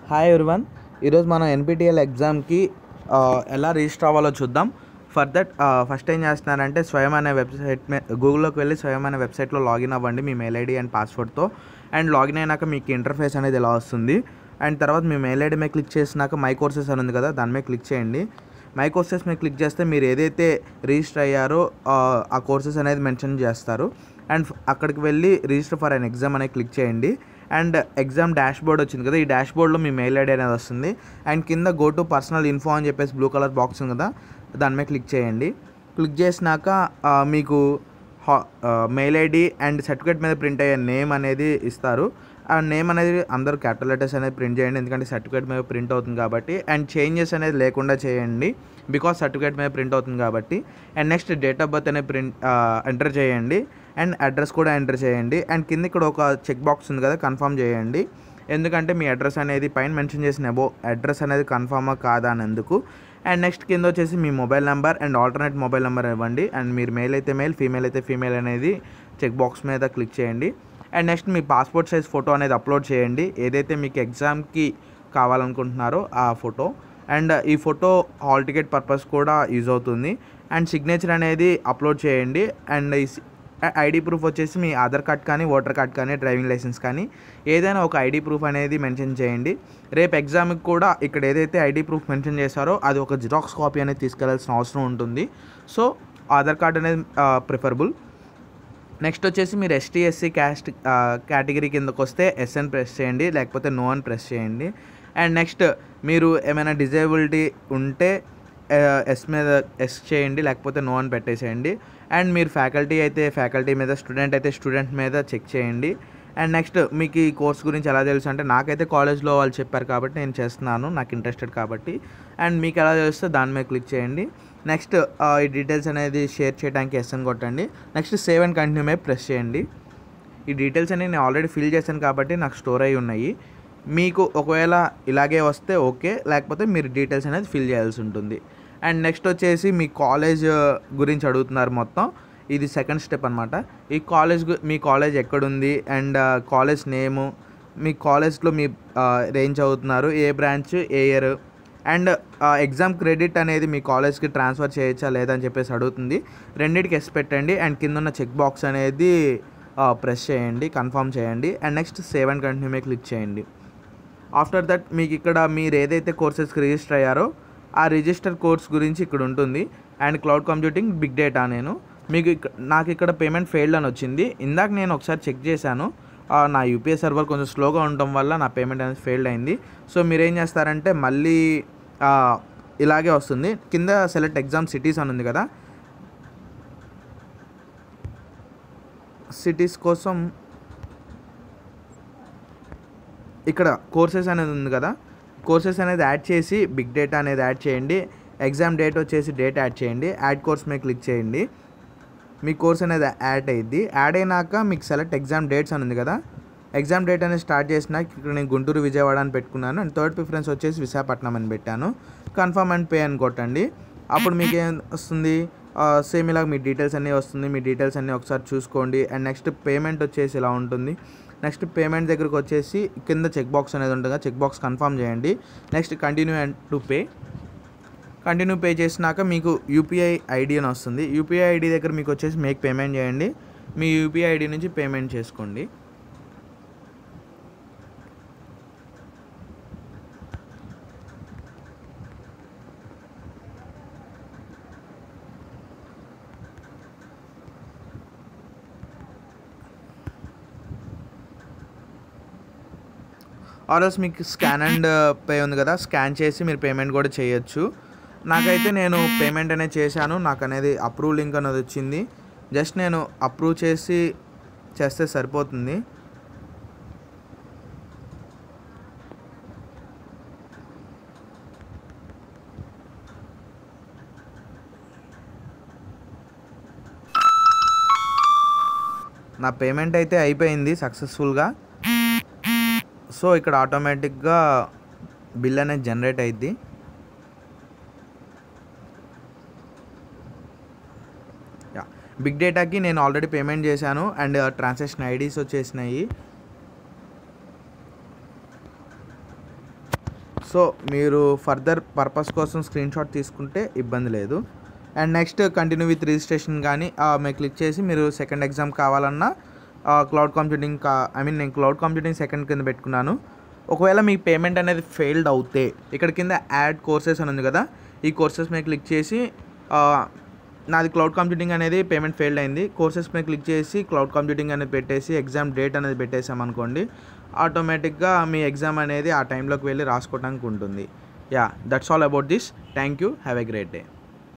hi everyone ఈరోజు మనం NPTEL ఎగ్జామ్కి ఎలా రిజిస్టర్ అవ్వాలో చూద్దాం ఫర్ దట్ ఫస్ట్ ఏం చేస్తున్నారంటే స్వయం అనే వెబ్సైట్ మే గూగుల్లోకి వెళ్ళి స్వయం అనే వెబ్సైట్లో లాగిన్ అవ్వండి మీ మెయిల్ ఐడి అండ్ పాస్వర్డ్తో అండ్ లాగిన్ అయినాక మీకు ఇంటర్ఫేస్ అనేది ఇలా వస్తుంది అండ్ తర్వాత మీ మెయిల్ ఐడి మీద క్లిక్ చేసినాక మై కోర్సెస్ అని ఉంది కదా దాని మీద క్లిక్ చేయండి మై కోర్సెస్ మీద క్లిక్ చేస్తే మీరు ఏదైతే రిజిస్టర్ అయ్యారో ఆ, ఆ కోర్సెస్ అనేది మెన్షన్ చేస్తారు అండ్ ఫ్- అక్కడికి వెళ్ళి రిజిస్టర్ ఫర్ అన్ ఎగ్జామ్ అనేది క్లిక్ చేయండి అండ్ ఎగ్జామ్ డాష్ బోర్డ్ వచ్చింది కదా ఈ డాష్ బోర్డ్లో మీ మెయిల్ ఐడి అనేది వస్తుంది అండ్ కింద గో టు పర్సనల్ ఇన్ఫో అని చెప్పేసి బ్లూ కలర్ బాక్స్ ఉంది కదా దాని మీద క్లిక్ చేయండి క్లిక్ చేసినాక ఆ, మీకు మెయిల్ ఐడి అండ్ సర్టిఫికేట్ మీద ప్రింట్ అయ్యే నేమ్ అనేది ఇస్తారు ఆ నేమ్ అనేది అందరూ క్యాపిటల్ లెటర్స్ అనేది ప్రింట్ చేయండి ఎందుకంటే సర్టిఫికేట్ మీద ప్రింట్ అవుతుంది కాబట్టి అండ్ చేంజెస్ అనేది లేకుండా చేయండి బికాస్ సర్టిఫికేట్ మీద ప్రింట్ అవుతుంది కాబట్టి and next date of birth అనేది ప్రింట్ ఎంటర్ చేయండి అండ్ అడ్రస్ కూడా ఎంటర్ చేయండి అండ్ కింద ఇక్కడ ఒక చెక్ బాక్స్ ఉంది కదా కన్ఫర్మ్ చేయండి ఎందుకంటే మీ అడ్రస్ అనేది పైన మెన్షన్ చేసిన అబో అడ్రస్ అనేది కన్ఫర్మా కాదా అనేందుకు అండ్ నెక్స్ట్ కింద వచ్చేసి మీ mobile number and alternate mobile number ఇవ్వండి అండ్ మీరు మెయిల్ అయితే మెయిల్ ఫీమేల్ అయితే ఫీమేల్ అనేది చెక్ బాక్స్ మీద క్లిక్ చేయండి అండ్ నెక్స్ట్ మీ పాస్పోర్ట్ సైజ్ ఫోటో అనేది అప్లోడ్ చేయండి ఏదైతే మీకు ఎగ్జామ్కి కావాలనుకుంటున్నారో ఆ ఫోటో అండ్ ఈ ఫోటో హాల్ టికెట్ పర్పస్ కూడా యూజ్ అవుతుంది అండ్ సిగ్నేచర్ అనేది అప్లోడ్ చేయండి అండ్ ఈ ఐడి ప్రూఫ్ వచ్చేసి మీ ఆధార్ కార్డ్ కానీ ఓటర్ కార్డ్ కానీ డ్రైవింగ్ లైసెన్స్ కానీ ఏదైనా ఒక ఐడి ప్రూఫ్ అనేది మెన్షన్ చేయండి రేపు ఎగ్జామ్కి కూడా ఇక్కడ ఏదైతే ఐడి ప్రూఫ్ మెన్షన్ చేశారో అది ఒక జిరాక్స్ కాపీ అనేది తీసుకెళ్లాల్సిన అవసరం ఉంటుంది సో ఆధార్ కార్డ్ అనేది ప్రిఫరబుల్ నెక్స్ట్ వచ్చేసి మీరు ఎస్టీ ఎస్సీ క్యాస్ట్ కేటగిరీ కిందకు వస్తే ఎస్ఎన్ ప్రెస్ చేయండి లేకపోతే నో అని ప్రెస్ చేయండి అండ్ నెక్స్ట్ మీరు ఏమైనా డిజేబిలిటీ ఉంటే ఎస్ మీద ఎస్ చేయండి లేకపోతే నో అని పెట్టేసేయండి అండ్ మీరు ఫ్యాకల్టీ అయితే ఫ్యాకల్టీ మీద స్టూడెంట్ అయితే స్టూడెంట్ మీద చెక్ చేయండి అండ్ నెక్స్ట్ మీకు ఈ కోర్స్ గురించి ఎలా తెలుసు అంటే నాకైతే కాలేజ్లో వాళ్ళు చెప్పారు కాబట్టి నేను చేస్తున్నాను నాకు ఇంట్రెస్టెడ్ కాబట్టి అండ్ మీకు ఎలా తెలిస్తే దాని మీద క్లిక్ చేయండి నెక్స్ట్ ఈ డీటెయిల్స్ అనేది షేర్ చేయడానికి ఎస్ అని కొట్టండి నెక్స్ట్ సేవ్ అండ్ కంటిన్యూ మీద ప్రెస్ చేయండి ఈ డీటెయిల్స్ అనేవి నేను ఆల్రెడీ ఫిల్ చేశాను కాబట్టి నాకు స్టోర్ అయి ఉన్నాయి మీకు ఒకవేళ ఇలాగే వస్తే ఓకే లేకపోతే మీరు డీటెయిల్స్ అనేది ఫిల్ చేయాల్సి ఉంటుంది అండ్ నెక్స్ట్ వచ్చేసి మీ కాలేజ్ గురించి అడుగుతున్నారు మొత్తం ఇది సెకండ్ స్టెప్ అనమాట ఈ కాలేజ్ గు- మీ కాలేజ్ ఎక్కడుంది అండ్ కాలేజ్ నేము మీ కాలేజ్లో మీ రేంజ్ చదువుతున్నారు ఏ బ్రాంచ్ ఏ ఇయర్ అండ్ ఎగ్జామ్ క్రెడిట్ అనేది మీ కాలేజ్కి ట్రాన్స్ఫర్ చేయొచ్చా లేదా అని చెప్పేసి అడుగుతుంది రెండింటికి ఎస్ పెట్టండి అండ్ కింద ఉన్న చెక్ బాక్స్ అనేది ప్రెస్ చేయండి కన్ఫర్మ్ చేయండి and next save and continue మీద క్లిక్ చేయండి ఆఫ్టర్ దట్ మీకు ఇక్కడ మీరు ఏదైతే కోర్సెస్కి రిజిస్టర్ అయ్యారో ఆ రిజిస్టర్ కోర్స్ గురించి ఇక్కడ ఉంటుంది and cloud computing big data నేను మీకు ఇక్క నాకు ఇక్కడ పేమెంట్ ఫెయిల్డ్ అని వచ్చింది ఇందాక నేను ఒకసారి చెక్ చేశాను ఆ, నా యూపీఐ సర్వర్ కొంచెం స్లోగా ఉండటం వల్ల నా పేమెంట్ అనేది ఫెయిల్డ్ అయింది సో మీరు ఏం చేస్తారంటే మళ్ళీ ఆ, ఇలాగే వస్తుంది కింద సెలెక్ట్ ఎగ్జామ్ సిటీస్ అని ఉంది కదా సిటీస్ కోసం ఇక్కడ కోర్సెస్ అనేది ఉంది కదా కోర్సెస్ అనేది యాడ్ చేసి బిగ్ డేటా అనేది యాడ్ చేయండి ఎగ్జామ్ డేట్ వచ్చేసి డేట్ యాడ్ చేయండి యాడ్ కోర్స్ మీద క్లిక్ చేయండి మీ కోర్స్ అనేది యాడ్ అయ్యిద్ది యాడ్ అయినాక మీకు సెలెక్ట్ ఎగ్జామ్ డేట్స్ అని ఉంది కదా ఎగ్జామ్ డేట్ అనేది స్టార్ట్ చేసినాక ఇక్కడ నేను గుంటూరు విజయవాడ అని పెట్టుకున్నాను అండ్ థర్డ్ ప్రిఫరెన్స్ వచ్చేసి విశాఖపట్నం అని పెట్టాను కన్ఫర్మ్ అండ్ పే అని కొట్టండి అప్పుడు మీకు ఏం వస్తుంది సేమ్ ఇలాగ మీ డీటెయిల్స్ అన్నీ వస్తుంది మీ డీటెయిల్స్ అన్నీ ఒకసారి చూసుకోండి అండ్ నెక్స్ట్ పేమెంట్ వచ్చేసి ఇలా ఉంటుంది నెక్స్ట్ పేమెంట్ దగ్గరకు వచ్చేసి కింద చెక్ బాక్స్ అనేది ఉంటుంది చెక్ బాక్స్ కన్ఫర్మ్ చేయండి next continue and to pay continue pay చేసినాక మీకు యూపీఐ ఐడి అని వస్తుంది యూపీఐ ఐడి దగ్గర మీకు వచ్చేసి మేక్ పేమెంట్ చేయండి మీ యూపీఐ ఐడి నుంచి పేమెంట్ చేసుకోండి ఆర్ఎల్స్ మీకు స్కాన్ అండ్ పే ఉంది కదా స్కాన్ చేసి మీరు పేమెంట్ కూడా చేయొచ్చు నాకైతే నేను పేమెంట్ అనేది చేశాను నాకు అనేది అప్రూవ్ లింక్ అనేది వచ్చింది జస్ట్ నేను అప్రూవ్ చేసి చేస్తే సరిపోతుంది నా పేమెంట్ అయితే అయిపోయింది సక్సెస్ఫుల్గా సో ఇక్కడ ఆటోమేటిక్గా బిల్ అనేది జనరేట్ అయింది బిగ్ డేటాకి నేను ఆల్రెడీ పేమెంట్ చేశాను అండ్ ట్రాన్సాక్షన్ ఐడీస్ వచ్చేసినాయి సో మీరు ఫర్దర్ పర్పస్ కోసం స్క్రీన్ షాట్ తీసుకుంటే ఇబ్బంది లేదు and next continue with registration కానీ మీరు క్లిక్ చేసి మీరు సెకండ్ ఎగ్జామ్ కావాలన్నా క్లౌడ్ కంప్యూటింగ్ కా ఐ మీన్ నేను క్లౌడ్ కంప్యూటింగ్ సెకండ్ కింద పెట్టుకున్నాను ఒకవేళ మీ పేమెంట్ అనేది ఫెయిల్డ్ అవుతే ఇక్కడ కింద యాడ్ కోర్సెస్ అని ఉంది కదా ఈ కోర్సెస్ మీద క్లిక్ చేసి ఆ, నాది క్లౌడ్ కంప్యూటింగ్ అనేది పేమెంట్ ఫెయిల్డ్ అయింది కోర్సెస్ మీద క్లిక్ చేసి క్లౌడ్ కంప్యూటింగ్ అనేది పెట్టేసి ఎగ్జామ్ డేట్ అనేది పెట్టేసాం అనుకోండి ఆటోమేటిక్గా మీ ఎగ్జామ్ అనేది ఆ టైంలోకి వెళ్ళి రాసుకోవడానికి ఉంటుంది yeah that's all about this thank you have a great day